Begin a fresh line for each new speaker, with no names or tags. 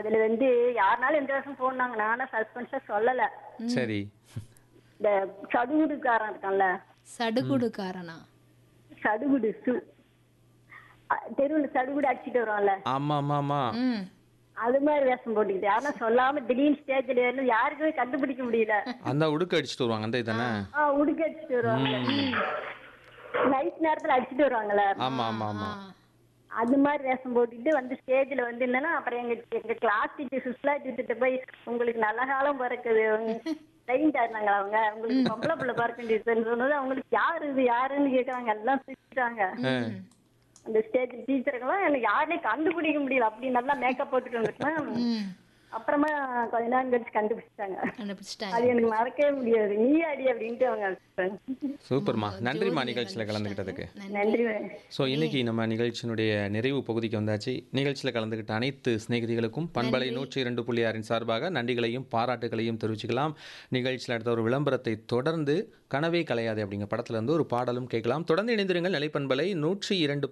அதுல வந்து யாருனாலும் எந்த வருஷம் போனாங்க நானும் சஸ்பென்ஸா சொல்லல
சரி
இந்த சடுகுடுக்காரன் இருக்கான்ல
சடுகுடுக்காரனா
சடுகுடு சு அ- தெருவுல சடுகுடு அடிச்சிட்டு வருவான்ல
ஆமா ஆமா ஆமா
ம்
அது மாதிரி வேஷம் போட்டுக்கிட்டு யாருன்னா சொல்லாம திடீர்னு ஸ்டேஜ்ல இருந்து யாருக்குமே கண்டுபிடிக்க முடியல
அந்த உடுக்கு அடிச்சுட்டு வருவாங்க அந்த இதுதானே
ஆ உடுக்க அடிச்சிட்டு வருவாங்க நைட் நேரத்துல அடிச்சிட்டு வருவாங்கல்ல
ஆமா ஆமா ஆமா
அது மாதிரி வேஷம் போட்டுட்டு வந்து ஸ்டேஜ்ல வந்து என்னன்னா அப்புறம் எங்க எங்க கிளாஸ் டீச்சர் சுஷ்லா டீச்சர்கிட்ட போய் உங்களுக்கு நல்ல காலம் பிறக்குது ட்ரெயின்டா இருந்தாங்க அவங்க உங்களுக்கு பொம்பளை பிள்ளை பிறக்கும் டீச்சர்னு சொன்னது அவங்களுக்கு யாரு இது யாருன்னு கேக்குறாங்க எல்லாம் சிரிச்சாங்க அந்த ஸ்டேஜ் டீச்சருக்கெல்லாம் எனக்கு யாரையும் கண்டுபிடிக்க முடியல அப்படி நல்லா மேக்கப் போட்டுட்டு வந்துட்டேன்
ம்
அப்புறமா கொஞ்ச நேரம் கழிச்சு கண்டுபிடிச்சிட்டாங்க
கண்டுபிடிச்சிட்டாங்க
அது எனக்கு மறக்கவே முடியாது நீ அடி அப்படின்ட்டு அவங்க அடிச்சிட்டாங்க.
சூப்பர்மா நன்றிம்மா நிகழ்ச்சியில் கலந்துக்கிட்டதுக்கு
நன்றி
ஸோ இன்னைக்கு நம்ம நிகழ்ச்சியினுடைய நிறைவு பகுதிக்கு வந்தாச்சு நிகழ்ச்சியில் கலந்துக்கிட்ட அனைத்து சிநேகிதிகளுக்கும் பண்பலை நூற்றி இரண்டு புள்ளி ஆறின் சார்பாக நன்றிகளையும் பாராட்டுகளையும் தெரிவிச்சுக்கலாம் நிகழ்ச்சியில் அடுத்த ஒரு விளம்பரத்தை தொடர்ந்து கனவே கலையாது அப்படிங்கிற படத்துல இருந்து ஒரு பாடலும் கேட்கலாம் தொடர்ந்து இணைந்திருங்கள் நிலைப்பண்பலை நூற்றி இரண்டு